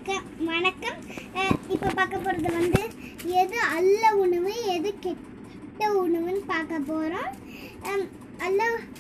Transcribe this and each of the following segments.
வணக்கம் வணக்கம் அஹ் இப்போ பார்க்க போகிறது வந்து எது அல்ல உணவு எது கெட்ட உணவுன்னு பார்க்க போகிறோம் அல்ல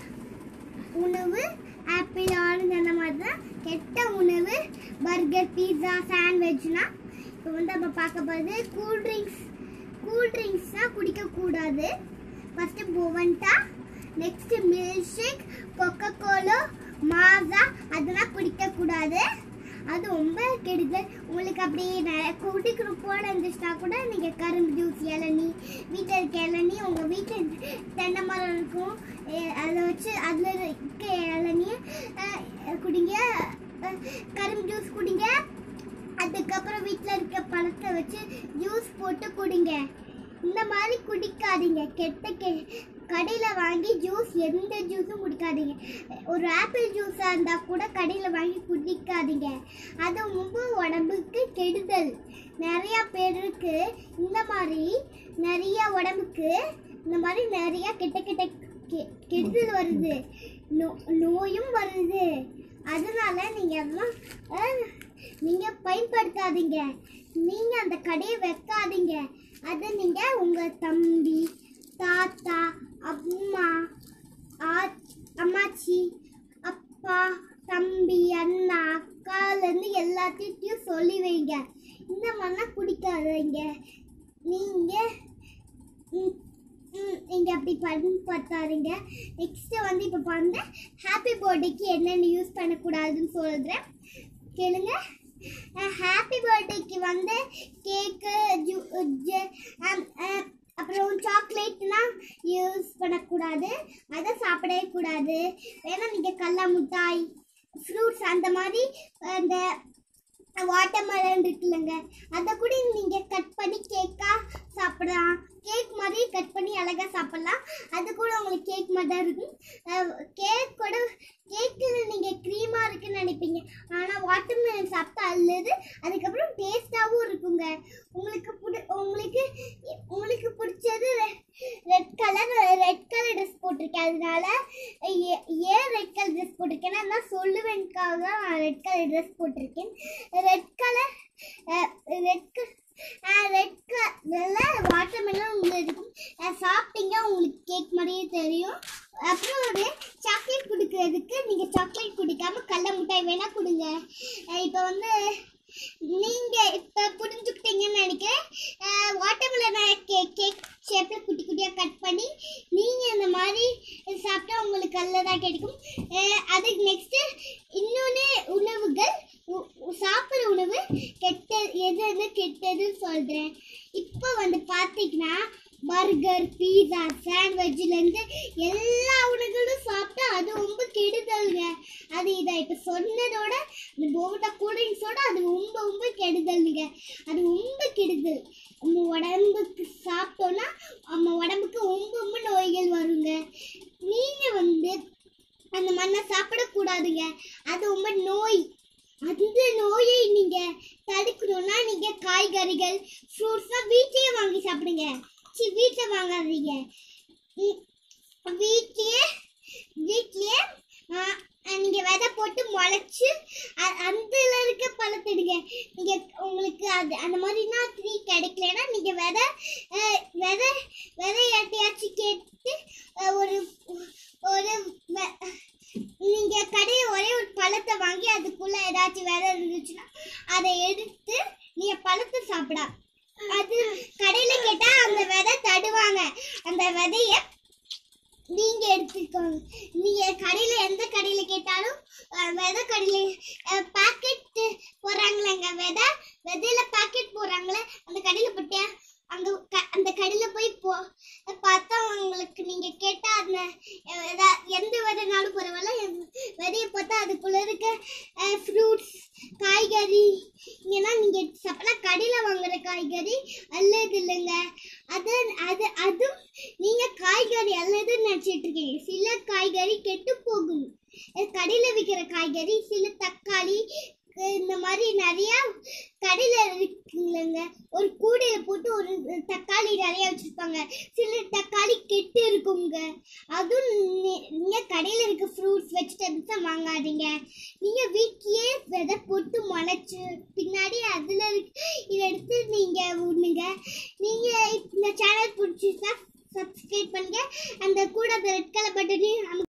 உணவு ஆப்பிள் ஆரஞ்சு அந்த மாதிரி தான் கெட்ட உணவு பர்கர் பீஸா சாண்ட்விச்னா இப்போ வந்து நம்ம பார்க்க போகிறது கூல்ட்ரிங்க்ஸ் கூல்ட்ரிங்க்ஸ்னால் குடிக்கக்கூடாது first Bovonto next milk shake coca cola Maaza அதெல்லாம் குடிக்கக்கூடாது அது ரொம்ப கெடுதல் உங்களுக்கு அப்படி ந- குடிக்கிற போல இருந்துச்சுன்னா கூட நீங்கள் கரும்பு ஜூஸ் இளநீ வீட்டில் இருக்க இளநீ உங்கள் வீட்டில் தென்னை மரம் இருக்கும் எ- அதை வச்சு அதில் இருக்க இளநியை குடிங்க அஹ், கரும்பு ஜூஸ் குடிங்க அதுக்கப்புறம் வீட்டில் இருக்க பழத்தை வச்சு ஜூஸ் போட்டு குடிங்க இந்த மாதிரி குடிக்காதீங்க கெட்ட கெ கடையில் வாங்கி ஜூஸ் எந்த ஜூஸும் குடிக்காதீங்க ஒரு ஆப்பிள் ஜூஸாக இருந்தால் கூட கடையில் வாங்கி குடிக்காதீங்க அது ரொம்ப உடம்புக்கு கெடுதல் நிறையா பேருக்கு இந்த மாதிரி நிறைய உடம்புக்கு இந்த மாதிரி நிறைய கெட்ட கெட்ட கெ- கெடுதல் வருது நோ நோயும் வருது அதனால நீங்கள் எல்லாம் அஹ், நீங்க பயன்படுத்தாதீங்க நீங்க அந்த கடையை வைக்காதீங்க அதை நீங்க உங்க தம்பி தாத்தா அம்மா ஆ- அம்மாச்சி அப்பா தம்பி அண்ணா அக்காலேருந்து எல்லாத்தையும் சொல்லி வைங்க இந்த மாதிரிலாம் குடிக்காதீங்க நீங்க ம், ம், நீங்க அப்படி பயன்படுத்தாதீங்க நெக்ஸ்ட் வந்து இப்போ வந்து ஹாப்பி பர்த்டேக்கு என்னென்ன யூஸ் பண்ணக்கூடாதுன்னு சொல்றேன் கேளுங்க ஹாப்பி பர்த்டேக்கு வந்து கேக்கு ஜூ ஜ- அம், அஹ், அப்புறம் சாக்லேட்லாம் யூஸ் பண்ணக்கூடாது அதை சாப்பிடவே கூடாது வேணா நீங்கள் கடல மிட்டாய் ஃப்ரூட்ஸ் அந்த மாதிரி அந்த வாட்டர் மெலன் இருக்குல்லங்க அதை கூட நீங்கள் கட் பண்ணி கேக்காக சாப்பிடலாம் கேக் மாதிரி கட் பண்ணி அழகாக சாப்பிடலாம் அது கூட உங்களுக்கு கேக் மாதிரி தான் இருக்கும் கேக் கூட கேக்கில் நீங்கள் க்ரீமாக இருக்குன்னு நினைப்பீங்க ஆனால் வாட்டர் மெலன் சாப்பிட்டா அல்லது அதுக்கப்புறம் டேஸ்ட்டாகவும் இருக்குங்க உங்களுக்கு பிடி உங்களுக்கு உங்களுக்கு பிடிச்சது red colour red colour dress போட்டிருக்கேன் அதனால ஏ- ஏன் ரெட் கலர் ட்ரெஸ் போட்டிருக்கேன்னா நான் சொல்லுவேன்காக தான் நான் ரெட் கலர் ட்ரெஸ் போட்டிருக்கேன் red colour red red colour watermelon உங்களுக்கு இருக்கும் அஹ் சாப்பிட்டீங்க உங்களுக்கு கேக் மாதிரியே தெரியும் அப்புறம் ஒரு சாக்லேட் குடிக்கிறதுக்கு நீங்கள் சாக்லேட் குடிக்காம கடல மிட்டாய் வேணா கொடுங்க இப்போ வந்து நீங்க இப்ப புரிஞ்சுக்கிட்டீங்கன்னு நினைக்கிறேன் வாட்டர்மெலனை கேக் கேக் ஷேப்ல குட்டி குட்டியா கட் பண்ணி நீங்க இந்த மாதிரி சாப்பிட்டா உங்களுக்கு நல்லதா கிடைக்கும் அஹ் அதுக்கு நெக்ஸ்ட் இன்னொன்று உணவுகள் உ- உ- சாப்பிட்ற உணவு கெட்ட எது எது கெட்டதுன்னு சொல்றேன் இப்போ வந்து பார்த்தீங்கன்னா பர்கர் பீஸா சாண்ட்விச்லேருந்து எல்லா உணவுகளும் சாப்பிட்டா அது ரொம்ப கெடுதல்ங்க அது இதை இப்போ சொன்னதோட இந்த போட்டா கூல்ட்ரிங்க்ஸோட அது ரொம்ப ரொம்ப கெடுதல்ங்க அது ரொம்ப கெடுதல் நம்ம உடம்புக்கு சாப்பிட்டோன்னா நம்ம உடம்புக்கு ரொம்ப ரொம்ப நோய்கள் வருங்க நீங்கள் வந்து அந்த மண்ணை சாப்பிடக்கூடாதுங்க அது ரொம்ப நோய் அந்த நோயை நீங்கள் தடுக்கணும்னா நீங்கள் காய்கறிகள் ஃப்ரூட்ஸ்லாம் வீட்லேயே வாங்கி சாப்பிடுங்க சி வீட்டில் வாங்காதீங்க ம், வீட்லயே வீட்லயே ஆ, நீங்க விதை போட்டு முளைச்சு அ- அதுல இருக்க பழத்தை எடுங்க நீங்க உங்களுக்கு அது அந்த மாதிரினா ட்ரீ கிடைக்கலன்னா நீங்க விதை அஹ், விதை விதை யார்ட்டையாச்சும் கேட்டு அஹ், ஒரு ஒரு வெ- நீங்க கடையை ஒரே ஒரு பழத்தை வாங்கி அதுக்குள்ள ஏதாச்சும் விதை இருந்துச்சுன்னா அதை எடுத்து நீங்க பழத்தை சாப்பிடலாம் அது கடையில கேட்டா அந்த விதை தடுவாங்க அந்த விதைய நீங்க எடுத்துக்கோங்க நீங்க கடையில எந்த கடையில கேட்டாலும் அஹ், விதை கடையில பாக்கெட் போடுறாங்களேங்க விதை விதையில பாக்கெட் போடுறாங்களே அந்த கடையில போட்டியா அங்க க- அந்த கடையில போய் போ பார்த்தா உங்களுக்கு நீங்க கேட்டா அந்த அஹ், எதா- எந்த விதைனாலும் பரவாயில்ல எந்த விதையை பார்த்தா அதுக்குள்ள இருக்க ஃப்ரூட்ஸ் காய்கறி இங்கெல்லாம் நீங்க சாப்பிடலாம் கடையில வாங்குற காய்கறி அல்லது இல்லைங்க அது அது அதுவும் நீங்க காய்கறி அல்லது நினைச்சிட்டு இருக்கீங்க சில காய்கறி கெட்டு போகும் அஹ் கடையில விற்கிற காய்கறி சில தக்காளி அஹ் இந்த மாதிரி நிறைய கடையில இருக்குங்களங்க ஒரு கூடையில போட்டு ஒரு தக்காளி நிறைய வச்சிருப்பாங்க சில தக்காளி கெட்டு இருக்குங்க அதுவும் நீ- நீங்க கடையில இருக்க ஃப்ரூட்ஸ் வெஜிடபிள்ஸ் வாங்காதீங்க நீங்க வீட்லயே விதை போட்டு முளைச்சு பின்னாடி அதுல இருக்கு இதை எடுத்து நீங்க விடுங்க நீங்க இந்த சேனல் பிடிச்சிருந்தா சப்ஸ்கிரைப் பண்ணுங்க அந்த கூட ரெட் கலர் பட்டனையும்